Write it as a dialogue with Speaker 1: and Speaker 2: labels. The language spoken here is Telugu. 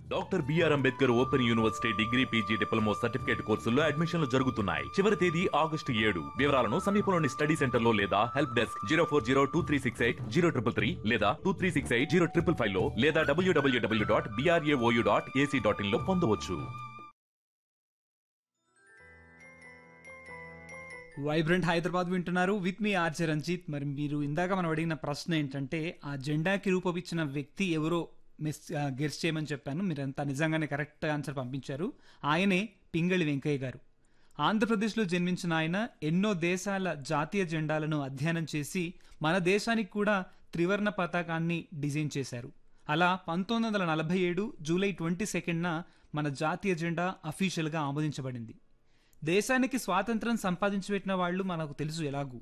Speaker 1: doctor BR Ambedkar open university degree PG diploma certificate కోర్సుల్లో అడ్మిషన్లు జరుగుతున్నాయి చివరి తేదీ ఆగస్టు ఏడు వివరాలను సమీపంలోని స్టడీ సెంటర్ లో లేదా help desk zero four zero two three six eight zero triple three లేదా two three six eight zero triple five లో లేదా W W W dot BRAOU dot AC dot in లో పొందవచ్చు
Speaker 2: వైబ్రెంట్ హైదరాబాద్ వింటున్నారు విత్ మీ ఆర్జే రంజిత్ మరి మీరు ఇందాక మనం అడిగిన ప్రశ్న ఏంటంటే ఆ జెండాకి రూపొచ్చిన వ్యక్తి ఎవరో మిస్ గెస్ట్ చేయమని చెప్పాను మీరంతా నిజంగానే కరెక్ట్ ఆన్సర్ పంపించారు ఆయనే పింగళి వెంకయ్య గారు ఆంధ్రప్రదేశ్లో జన్మించిన ఆయన ఎన్నో దేశాల జాతీయ జెండాలను అధ్యయనం చేసి మన దేశానికి కూడా త్రివర్ణ పతాకాన్ని డిజైన్ చేశారు అలా పంతొమ్మిది వందల నలభై ఏడు జూలై ట్వంటీ సెకండ్న మన జాతీయ జెండా అఫీషియల్గా ఆమోదించబడింది దేశానికి స్వాతంత్రం సంపాదించి పెట్టిన వాళ్ళు మనకు తెలుసు ఎలాగూ